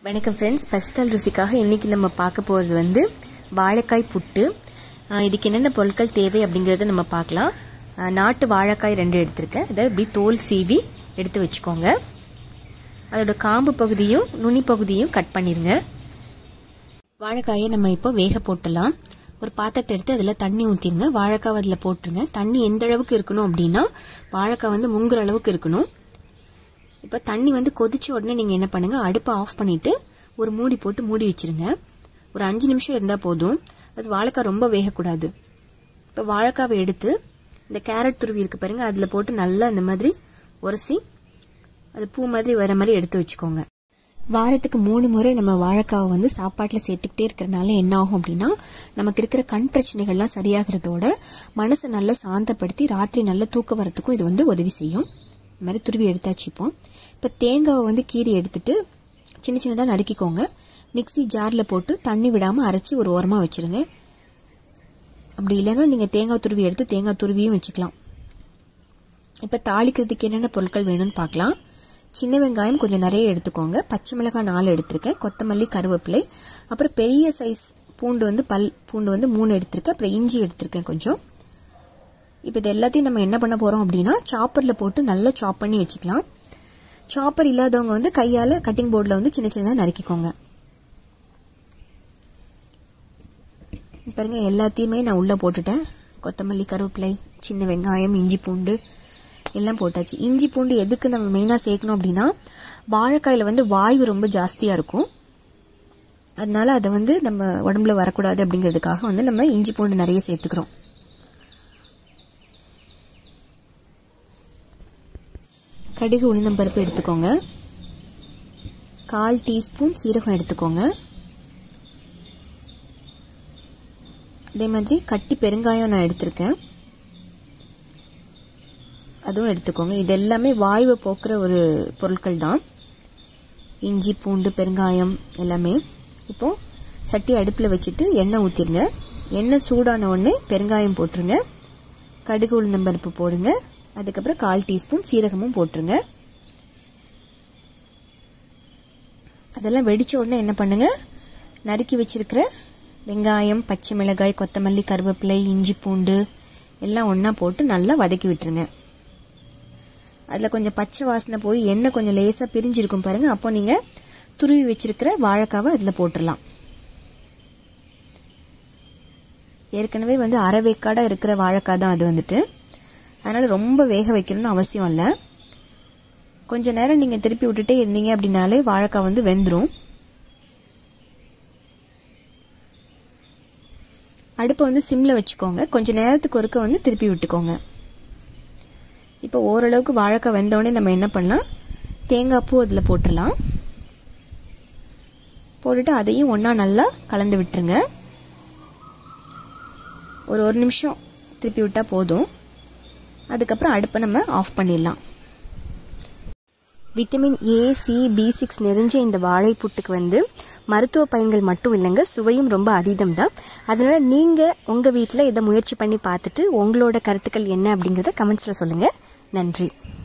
வணக்கம் ஃப்ரெண்ட்ஸ் பஸ்தல் ருசிக்காக இன்றைக்கி நம்ம பார்க்க போகிறது வந்து வாழைக்காய் புட்டு ஆஹ் இதுக்கு என்னென்ன பொருட்கள் தேவை அப்படிங்கிறத நம்ம பார்க்கலாம் ஆஹ் நாட்டு வாழைக்காய் ரெண்டு எடுத்திருக்கேன் அதை இப்படி தோல் சீவி எடுத்து வச்சுக்கோங்க அதோட காம்பு பகுதியும் நுனி பகுதியும் கட் பண்ணிடுங்க வாழைக்காயை நம்ம இப்போ வேக போட்டுடலாம் ஒரு பாத்திரத்தை எடுத்து அதில் தண்ணி ஊற்றிருங்க வாழைக்காய் அதில் போட்டுருங்க தண்ணி எந்த அளவுக்கு இருக்கணும் அப்படின்னா வாழைக்காய் வந்து முங்குற அளவுக்கு இருக்கணும் இப்போ தண்ணி வந்து கொதிச்ச உடனே நீங்கள் என்ன பண்ணுங்கள் அடுப்பை ஆஃப் பண்ணிவிட்டு ஒரு மூடி போட்டு மூடி வச்சிருங்க ஒரு அஞ்சு நிமிஷம் இருந்தால் போதும் அது வாழைக்காய் ரொம்ப வேகக்கூடாது இப்போ வாழைக்காவை எடுத்து இந்த கேரட் துருவி இருக்கு பாருங்க அதில் போட்டு நல்லா இந்த மாதிரி உரசி அது பூ மாதிரி வர மாதிரி எடுத்து வச்சுக்கோங்க வாரத்துக்கு மூணு முறை நம்ம வாழைக்காவை வந்து சாப்பாட்டில் சேர்த்துக்கிட்டே இருக்கிறனால என்ன ஆகும் அப்படின்னா நமக்கு இருக்கிற கண் பிரச்சனைகள்லாம் சரியாகிறதோட மனசை நல்லா சாந்தப்படுத்தி ராத்திரி நல்லா தூக்கம் வரத்துக்கும் இது வந்து உதவி செய்யும் இந்த மாதிரி துருவி எடுத்தாச்சுப்போம் இப்போ தேங்காவை வந்து கீறி எடுத்துட்டு சின்ன சின்னதாக நறுக்கிக்கோங்க மிக்சி ஜாரில் போட்டு தண்ணி விடாமல் அரைச்சி ஒரு ஓரமாக வச்சுருங்க அப்படி இல்லைன்னா நீங்கள் தேங்காய் துருவி எடுத்து தேங்காய் துருவியும் வச்சுக்கலாம் இப்போ தாளிக்கிறதுக்கு என்னென்ன பொருட்கள் வேணும்னு பார்க்கலாம் சின்ன வெங்காயம் கொஞ்சம் நிறைய எடுத்துக்கோங்க பச்சை மிளகாய் நாலு எடுத்திருக்கேன் கொத்தமல்லி கருவேப்பிலை அப்புறம் பெரிய சைஸ் பூண்டு வந்து பல் பூண்டு வந்து மூணு எடுத்திருக்கேன் அப்புறம் இஞ்சி எடுத்திருக்கேன் கொஞ்சம் இப்போ இது எல்லாத்தையும் நம்ம என்ன பண்ண போகிறோம் அப்படின்னா சாப்பரில் போட்டு நல்லா சாப் பண்ணி வச்சுக்கலாம் சாப்பர் இல்லாதவங்க வந்து கையால் கட்டிங் போர்டில் வந்து சின்ன சின்னதாக நறுக்கிக்கோங்க பாருங்க எல்லாத்தையுமே நான் உள்ளே போட்டுட்டேன் கொத்தமல்லி கருவேப்பிலை சின்ன வெங்காயம் இஞ்சி பூண்டு எல்லாம் போட்டாச்சு இஞ்சி பூண்டு எதுக்கு நம்ம மெயினாக சேர்க்கணும் அப்படின்னா வாழைக்காயில் வந்து வாயு ரொம்ப ஜாஸ்தியாக இருக்கும் அதனால அதை வந்து நம்ம உடம்புல வரக்கூடாது அப்படிங்கிறதுக்காக வந்து நம்ம இஞ்சி பூண்டு நிறைய சேர்த்துக்கிறோம் கடுகு உளுந்தம்பருப்பு எடுத்துக்கோங்க கால் டீஸ்பூன் சீரகம் எடுத்துக்கோங்க அதே மாதிரி கட்டி பெருங்காயம் நான் எடுத்திருக்கேன் அதுவும் எடுத்துக்கோங்க இது எல்லாமே வாயுவை போக்குற ஒரு பொருட்கள் தான் இஞ்சி பூண்டு பெருங்காயம் எல்லாமே இப்போது சட்டி அடுப்பில் வச்சுட்டு எண்ணெய் ஊற்றிருங்க எண்ணெய் சூடான உடனே பெருங்காயம் போட்டுருங்க கடுகு உளுந்தம்பருப்பு போடுங்க அதுக்கப்புறம் கால் டீஸ்பூன் சீரகமும் போட்டுருங்க அதெல்லாம் வெடித்த உடனே என்ன பண்ணுங்கள் நறுக்கி வச்சிருக்கிற வெங்காயம் பச்சை மிளகாய் கொத்தமல்லி கருவேப்பிலை இஞ்சி பூண்டு எல்லாம் ஒன்றா போட்டு நல்லா வதக்கி விட்டுருங்க அதில் கொஞ்சம் பச்சை வாசனை போய் எண்ணெய் கொஞ்சம் லேசாக பிரிஞ்சிருக்கும் பாருங்கள் அப்போ நீங்கள் துருவி வச்சிருக்கிற வாழைக்காவை அதில் போட்டுடலாம் ஏற்கனவே வந்து அரை வேக்காடாக இருக்கிற வாழைக்காய் தான் அது வந்துட்டு அதனால் ரொம்ப வேக வைக்கணும்னு அவசியம் இல்லை கொஞ்ச நேரம் நீங்கள் திருப்பி விட்டுட்டே இருந்தீங்க அப்படின்னாலே வாழைக்காய் வந்து வெந்துடும் அடுப்பை வந்து சிம்மில் வச்சுக்கோங்க கொஞ்சம் நேரத்துக்கு ஒருக்க வந்து திருப்பி விட்டுக்கோங்க இப்போ ஓரளவுக்கு வாழைக்காய் வெந்தோடனே நம்ம என்ன பண்ணலாம் தேங்காய் பூ அதில் போட்டுடலாம் போட்டுட்டு அதையும் ஒன்றா நல்லா கலந்து விட்டுருங்க ஒரு ஒரு நிமிஷம் திருப்பி விட்டால் போதும் அதுக்கப்புறம் அடுப்பை நம்ம ஆஃப் பண்ணிடலாம் vitamin A C B six நிறைஞ்ச இந்த வாழைப்புட்டுக்கு வந்து மருத்துவ பயன்கள் மட்டும் இல்லைங்க சுவையும் ரொம்ப அதீதம் தான் அதனால் நீங்கள் உங்கள் வீட்டில் இதை முயற்சி பண்ணி பார்த்துட்டு உங்களோட கருத்துக்கள் என்ன அப்படிங்கிறத கமெண்ட்ஸில் சொல்லுங்கள் நன்றி